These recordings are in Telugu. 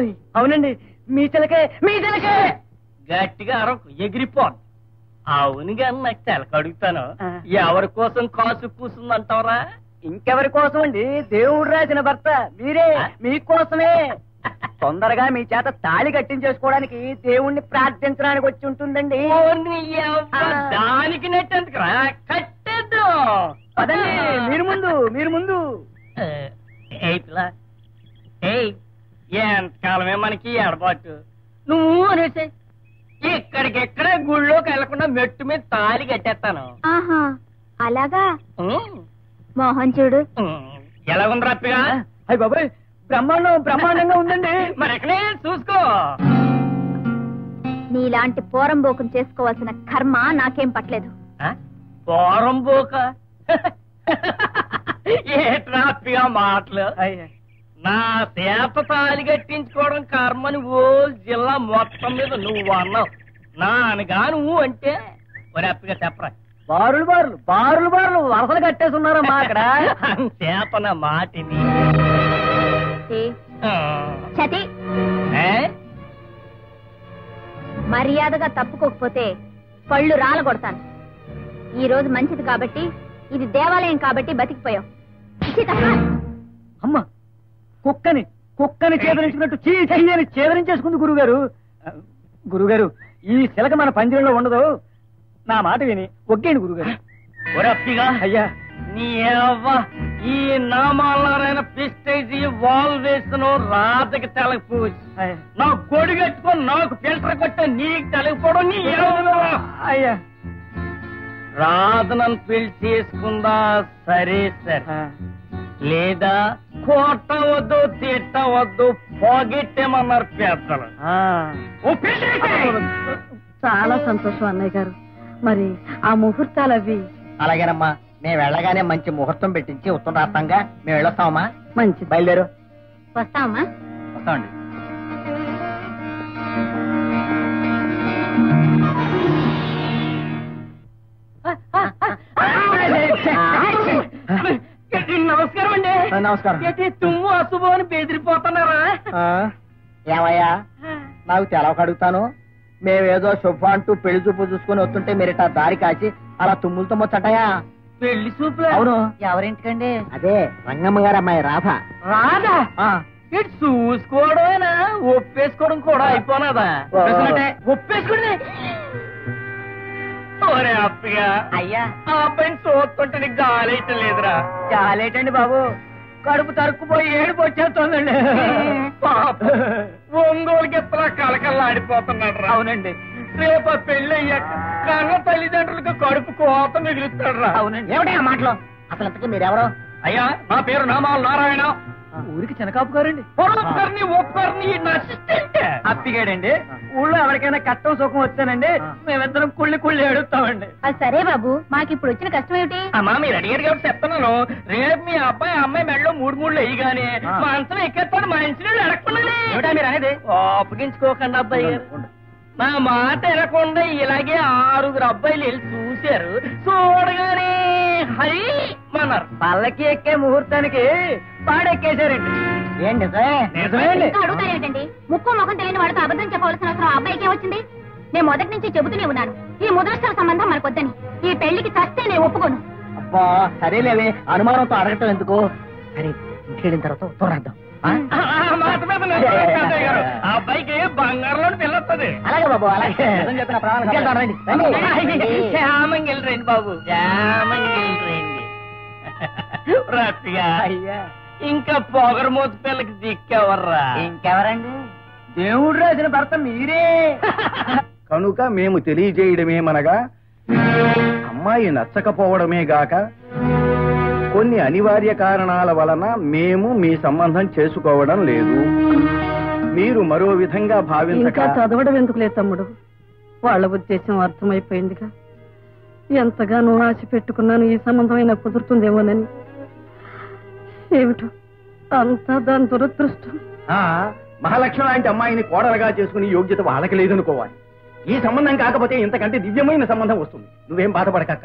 బాబోయ్ అవునండి మీ చిలకే మీ చిలకే గట్టిగా అరకు ఎగిరిపోద్ది అవును కానీ నాకు తెలక అడుగుతాను ఆ. ఎవరి కోసం కాసు కూసుందంటావరా ఇంకెవరి కోసం అండి దేవుడు రాసిన భర్త మీరే ఆ? మీకోసమే తొందరగా మీ చేత తాళి కట్టించేసుకోవడానికి దేవుణ్ణి ప్రార్థించడానికి వచ్చి ఉంటుందండి ఓర్ని యవ్వ, ఆ. దానికి నెట్టేందుకురా కట్టేద్దు పదండి మీరు ముందు మీరు ముందు ఏయ్ పిల్ల ఏయ్ ఎంతకాలమే మనకి ఎడబాటు నువ్వు అనేసి ఇక్కడికెక్కడే గుళ్ళోకి వెళ్లకుండా మెట్టు మీద తాళి కట్టేస్తాను ఆహా అలాగా ఉమ్, మోహన్ చూడు ఉమ్, ఎలా ఉంది రప్పిగా అయ్య బాబాయ్ బ్రహ్మాండం బ్రహ్మాండంగా ఉందండి మరి ఎక్కడే చూసుకో నీలాంటి పోరంబోకం చేసుకోవాల్సిన కర్మ నాకేం పట్టలేదు ఆ? పోరం పోక ఏ ట్రాఫిగా మాటలు అయ్య. నా చేత తాళి కట్టించుకోవడం కర్మని ఓ జిల్లా మొత్తం మీద నువ్వు అన్నావు నాన్నగా నువ్వు అంటే ఒరే అప్పగా చెప్పరా బారులు బారులు బారులు బారులు వరసలు కట్టేసి ఉన్నారమ్మా అక్కడ చేత నా మాటిని ఏ, ఆ. చతి ఏ? మర్యాదగా తప్పుకోకపోతే పళ్ళు రాలగొడతాను ఈ రోజు మంచిది కాబట్టి ఇది దేవాలయం కాబట్టి బతికిపోయావు ఛీ, తప్ప. అమ్మ కుక్కని కుక్కని చేదరించినట్టు చీ చెయ్యని చేదరించేసుకుంది గురుగారు ఆ, గురుగారు ఈ శిలక మన పంజరంలో ఉండదు నా మాట విని ఒగ్గేయండి గురుగారు ఒరే అప్పిగా అయ్యా నీ అవ్వ ఈ నామాలైన పిస్టేజీ వాల్ వేసిన రాతకి తెలకపోవచ్చు అయ్యా. నా కొడి కట్టుకొని నాకు ఫిల్టర్ కొట్టే నీకు తెలకపోవడం నీ ఏమో. అయ్యా రాధనను పెళ్లి చేసుకుందా సరే సరే ఆ, లేదా కొట్టవద్దు తిట్టవద్దు పొగెట్టేమన్నారు పెద్దలు ఆ. ఓ పెళ్ళి చాలా సంతోషం అన్నయ్య గారు మరి ఆ ముహూర్తాలు అవి అలాగేనమ్మా మేము వెళ్ళగానే మంచి ముహూర్తం పెట్టించి ఉత్తరం రాస్తాంగా మేము వెళ్ళొస్తామమ్మా మంచిది బయలుదేరు వస్తావమ్మా వస్తామండి నమస్కారం అండి ఆ, నమస్కారం ఏంటి తుమ్ము అశుభం అని బెదిరిపోతున్నారా ఆ, ఏమయ్యా నాకు తెలవక అడుగుతాను మేమేదో శుభ అంటూ పెళ్లి చూపు చూసుకుని వస్తుంటే మీరు ఇట్లా దారి కాచి అలా తుమ్ములతో ముచ్చటయా పెళ్లి చూపులు అవును ఎవరింటికండి అదే రంగమ్మ గారు అమ్మాయి రాధ రాదా ఆ, ఇటు చూసుకోవడమేనా ఒప్పేసుకోవడం కూడా అయిపోనాదా ఒప్పేసుకున్నట్టే. ఒప్పేసుకునే ఒరే అప్పగా అయ్యా ఆ అబ్బాయిని చూస్తుంటే నీకు గాలైతే లేదురా చాలేటండి బాబు కడుపు తరుక్కుపోయి ఏడుపు వచ్చేస్తోందండి పాపం. ఒంగోలు గిత్తలా కలకల్లా ఆడిపోతున్నాడు రా అవునండి రేపు ఆ పెళ్లి అయ్యాక కన్న తల్లిదండ్రులకు కడుపు కోత మిగులుతాడు రా అవునండి ఏమిటా మాటలు అసలు ఇంతకీ మీరెవరు అయ్యా నా పేరు నామాల నారాయణ ఊరికి చినకాపు గారండి ఒక్కరిని ఒక్కరిని నా అసిస్టెంట్ అప్పిగాడండి ఊళ్ళో ఎవరికైనా కష్టం సుఖం వచ్చానండి మేమిద్దరం కుళ్ళి కుళ్ళి ఏడుస్తామండి అది సరే బాబు మాకు ఇప్పుడు వచ్చిన కష్టం ఏమిటి అమ్మా మీరు అడిగారు కాబట్టి చెప్తున్నాను రేపు మీ అబ్బాయి అమ్మాయి మెడలో మూడు మూడు వేయగానే ఆ. మా అంతలో ఎక్కేస్తాడు మా ఇంటి అడగకుండా ఏమిటా మీరు అనేది అప్పగించుకోకండి అబ్బాయి గారు నా మాట వినకుండా ఇలాగే ఆరుగురు అబ్బాయిలు వెళ్ళి చూశారు చూడగానే హరి మన్నారు పల్లకి ఎక్కే ముహూర్తానికి పాడెక్కేశారండి ఏం నిజమే నిజమేండి ఇంకా అడుగుతారేమిటండి ముక్కు ముఖం తెలియని వాళ్ళతో అబద్ధం చెప్పవలసిన అవసరం ఆ అబ్బాయికి వచ్చింది నేను మొదటి నుంచి చెబుతూనే ఉన్నాను ఈ ముద్రస్థల సంబంధం మనకొద్దని ఈ పెళ్లికి చస్తే నేను ఒప్పుకోను అబ్బా సరేలేవే అనుమానంతో అడగటం ఎందుకు సరే ఇంటికి వెళ్ళిన తర్వాత ఉత్తరం రాద్దాం ఆ? ఆ మాట మీద నిలబడండి, పెద్దయ్య గారు. ఆ అబ్బాయికి బంగారంలో పిల్లొస్తుంది అలాగే బాబు అలాగే నిజం చెప్పిన ప్రాణాలు ఇంటికి వెళ్దాం, రండి. రండి. క్షేమంగా రండి బాబు క్షేమంగా రండి రత్తిగా అయ్యా ఇంకా పొగరు మూత పిల్లకి దిక్కెవర్రా ఇంకెవరండి దేవుడు రాసిన భర్త మీరే కనుక మేము తెలియజేయడమేమనగా అమ్మాయి నచ్చకపోవడమే గాక కొన్ని అనివార్య కారణాల వలన మేము మీ సంబంధం చేసుకోవడం లేదు మీరు మరో విధంగా ఇంకా భావించక చదవడం ఎందుకులే తమ్ముడు వాళ్ళ ఉద్దేశం అర్థమైపోయిందిగా ఎంతగానో ఆశ పెట్టుకున్నాను ఈ సంబంధమైనా కుదురుతుందేమోనని ఏమిటో అంతా దాని దురదృష్టం ఆ, మహాలక్ష్మి లాంటి అమ్మాయిని కోడలుగా చేసుకుని యోగ్యత వాళ్ళకి లేదనుకోవాలి ఈ సంబంధం కాకపోతే ఇంతకంటే దివ్యమైన సంబంధం వస్తుంది నువ్వేం బాధపడకక్క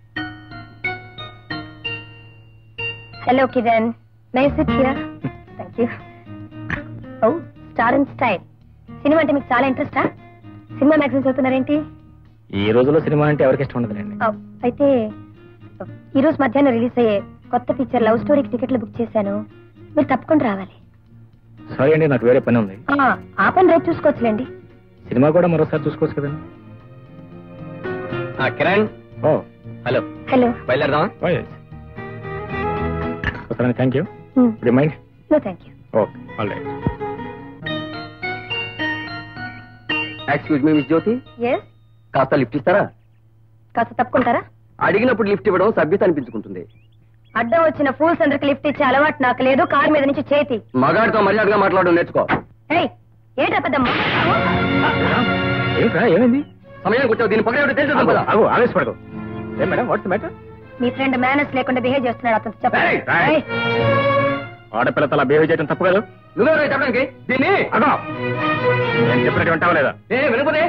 hello Kiran nice it here thank thank you oh star and style సినిమా అంటే మీకు చాలా ఇంట్రెస్టా సినిమా మ్యాగజైన్ చదువుతున్నారేంటి ఈ రోజుల్లో సినిమా అంటే ఎవరికి ఇష్టం ఉండదులేండి ఓ, అయితే ఈ రోజు మధ్యాహ్నం రిలీజ్ అయ్యే కొత్త పిక్చర్ లవ్ స్టోరీకి టికెట్లు బుక్ చేశాను మీరు తప్పకుండా రావాలి సారీ అండి నాకు వేరే పని ఉంది ఆ, ఆ పని రేపు చూసుకోవచ్చులేండి సినిమా కూడా మరోసారి చూసుకోవచ్చు కదండి కిరణ్ ఓ హలో హలో బయలుదేరదామా వస్తాను thank you remind no thank you okay all right excuse me miss Jyothi yes కాస్త లిఫ్ట్ ఇస్తారా కాస్త తప్పుకుంటారా అడిగినప్పుడు లిఫ్ట్ ఇవ్వడం సభ్యత అనిపించుకుంటుంది అడ్డం వచ్చిన ఫూల్స్ అందరికి లిఫ్ట్ ఇచ్చే అలవాటు నాకు లేదు కారు మీద నుంచి చేతి మగాడితో మర్యాదగా మాట్లాడడం నేర్చుకో ఏయ్ ఏంటా పెద్ద ఏమిట్రా ఏమైంది సమయానికి వచ్చావు దీని పక్కన తెలుసు ఆగు, ఆగు ఆవేశపడకు ఏం మేడం వాట్స్ మ్యాటర్ మీ ఫ్రెండ్ మేనస్ లేకుండా బిహేవ్ చేస్తున్నాడు అతను చెప్పండి ఏయ్, ఏయ్. ఏయ్, ఆడపిల్లతో అలా బిహేవ్ చేయడం తప్పు కదా నువ్వెవరో చెప్పడానికి దీన్ని అదో నేను చెప్పినట్టు వింటావా లేదా ఏ వినకపోతే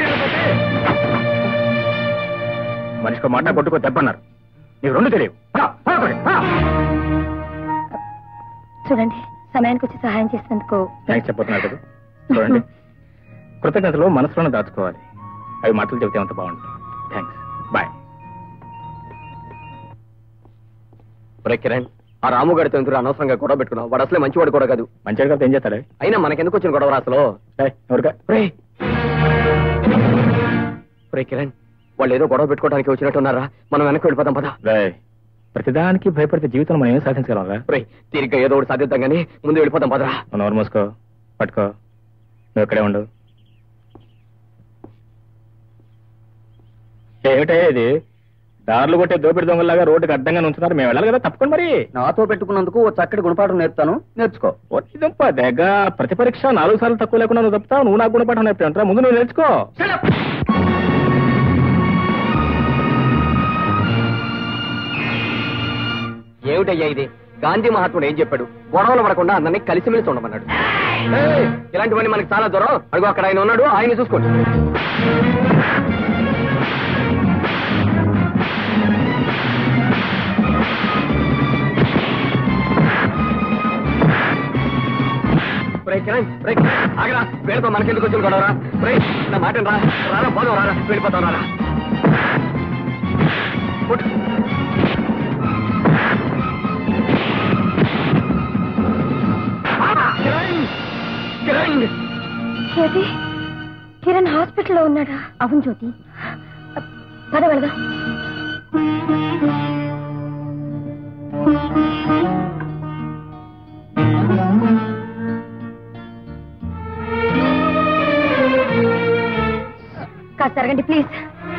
మనిషికో మాట కొట్టుకో దెబ్బన్నారు నీకు రెండు తెలియవు పద, పద అక్కడికి, పద. చూడండి సమయానికి వచ్చి సహాయం చేసినందుకు థ్యాంక్స్ చెప్పబోతున్నారు కదా చూడండి కృతజ్ఞతలు మనసులోనే దాచుకోవాలి అవి మాటలు చెబితే అంత బాగుంటుంది థ్యాంక్స్ బాయ్ ఒరే కిరణ్ ఆ రాము గారితో ఎందుకు అనవసరంగా గొడవ పెట్టుకున్నావు వాడు అసలే మంచివాడు కూడా కాదు మంచిగా కాబట్టి ఏం చేస్తాడే అయినా మనకెందుకు వచ్చిన గొడవ రా అసలు ఏయ్, ఎవరికా ఒరే ఒరే కిరణ్ వాళ్ళు ఏదో గొడవ పెట్టుకోవడానికి వచ్చినట్టున్నారా మనం వెనక్కి వెళ్ళిపోదాం పదా రేయ్, ప్రతిదానికి భయపడితే జీవితం మనం ఏం సాధించగలం రా ఒరే తీరిగ్గా ఏదో ఒకటి సాధిద్దాం కానీ ముందు వెళ్ళిపోదాం పదరా నువ్వు నోరు మూసుకో పట్టుకో నువ్వు ఇక్కడే ఉండు ఏమిటే ఇది దారులు కొట్టే దోపిడి దొంగలాగా రోడ్డుకి అడ్డంగా ఉంచున్నారు మేము వెళ్ళాలి కదా తప్పకుండా మరి నాతో పెట్టుకున్నందుకు ఓ చక్కటి గుణపాఠం నేర్పుతాను నేర్చుకో ఒట్టి దుంప దగ్గ ప్రతి పరీక్ష నాలుగు సార్లు తక్కువ లేకుండా నువ్వు తప్పుతావు నువ్వు నాకు గుణపాఠం నేర్పుతా ముందు నువ్వు నేర్చుకో ఏమిటయ్యా ఇది గాంధీ మహాత్ముడు ఏం చెప్పాడు గొడవలు పడకుండా అందరినీ కలిసిమెలిసి ఉండమన్నాడు ఏయ్, ఇలాంటివన్నీ మనకి చాలా దూరం అడుగు అక్కడ ఆయన ఉన్నాడు ఆయన చూసుకోండి బ్రేక్ కిరణ్, బ్రేక్. ఆగరా వీళ్ళతో మనకెందుకు వచ్చిన గొడవరా బ్రేక్ నా మాట రా రారా పోదాం రారా వెళ్ళిపోతాం రారా ఉట్. ఆ, కిరణ్ కిరణ్ జ్యోతి కిరణ్ హాస్పిటల్లో ఉన్నాడా అవును జ్యోతి పద వెళదాం కాస్త జరగండి ప్లీజ్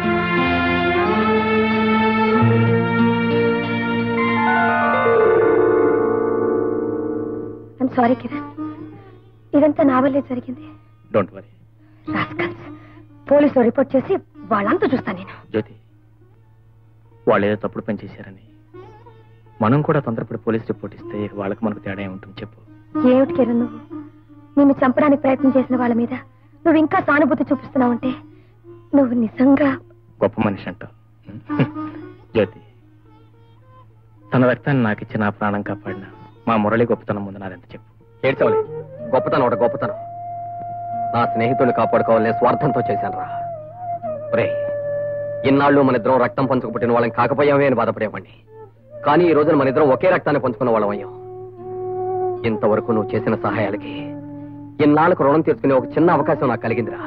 ఐమ్ సారీ కిరణ్ ఇదంతా నా వల్లే జరిగింది డోంట్ వరీ రాస్కల్స్ పోలీసులు రిపోర్ట్ చేసి వాళ్ళంతా చూస్తాను నేను జ్యోతి వాళ్ళు ఏదో తప్పుడు పని చేశారని మనం కూడా తొందరపడి పోలీస్ రిపోర్ట్ ఇస్తే ఇక వాళ్ళకి మనకు తేడా ఏముంటుంది చెప్పు ఏమిటి కిరణ్ నువ్వు నిన్ను చంపడానికి ప్రయత్నం చేసిన వాళ్ళ మీద నువ్వు ఇంకా సానుభూతి చూపిస్తున్నావంటే నువ్వు నిజంగా గొప్ప మనిషి అంటావు జ్యోతి తన రక్తాన్ని నాకు ఇచ్చి నా ప్రాణం కాపాడిన మా మురళి గొప్పతనం ముందు నాదెంత చెప్పు ఏడ్చవలే గొప్పతనం ఒకటి గొప్పతనం నా స్నేహితుడిని కాపాడుకోవాలనే స్వార్థంతో చేశాను రా రే ఇన్నాళ్ళు మన ఇద్దరం రక్తం పంచుకు పుట్టిన వాళ్ళని కాకపోయామే అని బాధపడేవాడిని కానీ ఈ రోజున మన ఇద్దరం ఒకే రక్తాన్ని పంచుకున్న వాళ్ళం అయ్యాం ఇంతవరకు నువ్వు చేసిన సహాయాలకి ఇన్నాళ్ళకు రుణం తీర్చుకునే ఒక చిన్న అవకాశం నాకు కలిగిందిరా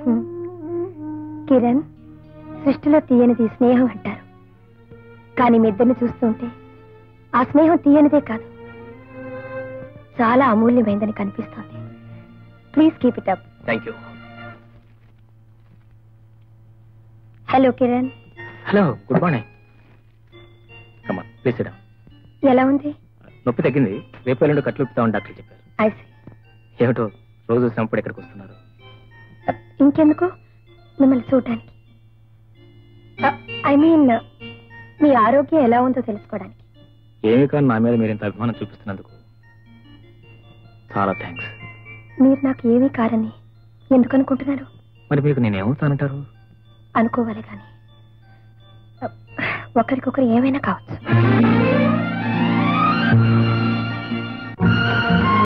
కిరణ్ సృష్టిలో తీయనిది స్నేహం అంటారు కానీ మీ ఇద్దరిని చూస్తుంటే ఆ స్నేహం తీయనిదే కాదు చాలా అమూల్యమైందని కనిపిస్తోంది please keep it up thank you hello Kiran hello good morning కమా ప్లీజ్ ఇడా ఎలా ఉంది నొప్పి తగ్గింది రేపు ఎల్లుండి కట్లు ఇప్పుతామని డాక్టర్ చెప్పారు ఐసి ఏమిటో రోజు వచ్చినప్పుడు ఇక్కడికి వస్తున్నారు ఇంకెందుకు మిమ్మల్ని చూడటానికి ఐ మీన్ మీ ఆరోగ్యం ఎలా ఉందో తెలుసుకోవడానికి ఏమి కానీ నా మీద మీరు ఇంత అభిమానం చూపిస్తున్నందుకు చాలా థ్యాంక్స్ మీరు నాకు ఏమీ కారని ఎందుకు అనుకుంటున్నారు మరి మీకు నేను ఏమవుతానంటారు అనుకోవాలి కానీ ఒకరికొకరు ఏమైనా కావచ్చు